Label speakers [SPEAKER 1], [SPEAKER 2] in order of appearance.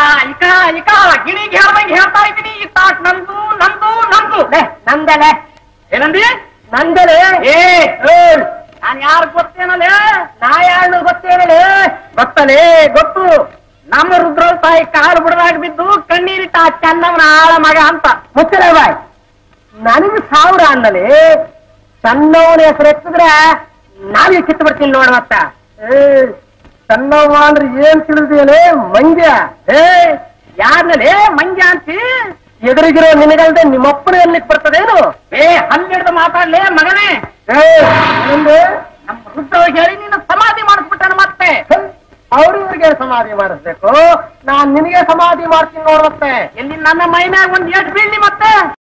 [SPEAKER 1] ಇಕ ಇಕ ಗಿಣಿಗೆ ಹೇಳ್ದಂಗೆ ಹೇಳ್ತಾ ಇದ್ದೀನಿ ಈ ತಾಟ್ ನಂದು ನಂದು ನಂದು
[SPEAKER 2] ನಂದಲೆ
[SPEAKER 1] ಏನಂದಿ
[SPEAKER 2] ನಂದಲೆ
[SPEAKER 1] ಏ ನಾನು ಯಾರು ಗೊತ್ತೇನಲೇ
[SPEAKER 2] ನಾ ಯಾರು ಗೊತ್ತೇನಲೆ
[SPEAKER 1] ಗೊತ್ತಲೇ ಗೊತ್ತು ನಮ್ಮ ರುದ್ರ ತಾಯಿ ಕಾಲು ಬಿಡದಾಗ ಬಿದ್ದು ಕಣ್ಣೀರಿಟ್ಟ ಆ ಚನ್ನಮ್ಮನ ಆಳ ಮಗ ಅಂತ
[SPEAKER 2] ಮುಚ್ಚಲೆ ಬಾಯ್ ನನಗೆ ಸಾವಿರ ಅಂದಲೆ ಸಣ್ಣವನ ಹೆಸರು ಎತ್ತಿದ್ರೆ ನಾವೇ ಕಿತ್ತು ಬಿಡ್ತೀನಿ ನೋಡ ಮತ್ತ ಏ ಸಣ್ಣವ ಅಂದ್ರೆ ಏನ್ ತಿಳಿದೇನೆ ಮಂಗ್ಯ
[SPEAKER 1] ಏ ಯಾರ್ನಲೇ ಮಂಜ ಅಂತಿ
[SPEAKER 2] ಎದುರಿಗಿರೋ ನಿನಗಲ್ದೆ ನಿಮ್ಮಪ್ಪನ ಎಲ್ಲಿಕ್ ಬರ್ತದೇನು
[SPEAKER 1] ಏ ಹನ್ನೆರಡು ಮಾತಾಡ್ಲೇ ಮಗನೇ
[SPEAKER 2] ಏ ಮುಂದೆ
[SPEAKER 1] ನಮ್ಮ ರುದ್ರ ಹೇಳಿ ನೀನು ಸಮಾಧಿ ಮಾಡಿಸ್ಬಿಟ್ಟನ ಮತ್ತೆ
[SPEAKER 2] ಅವ್ರಿವ್ರಿಗೆ ಸಮಾಧಿ ಮಾಡಿಸ್ಬೇಕು ನಾನ್ ನಿನಗೆ ಸಮಾಧಿ ಮಾಡ್ತೀನಿ ನೋಡ್ ಮತ್ತೆ
[SPEAKER 1] ಎಲ್ಲಿ ನನ್ನ ಮೈ ಮ್ಯಾಗ ಒಂದ್ ಏಟ್ ಬೀಳ್ಲಿ ಮತ್ತೆ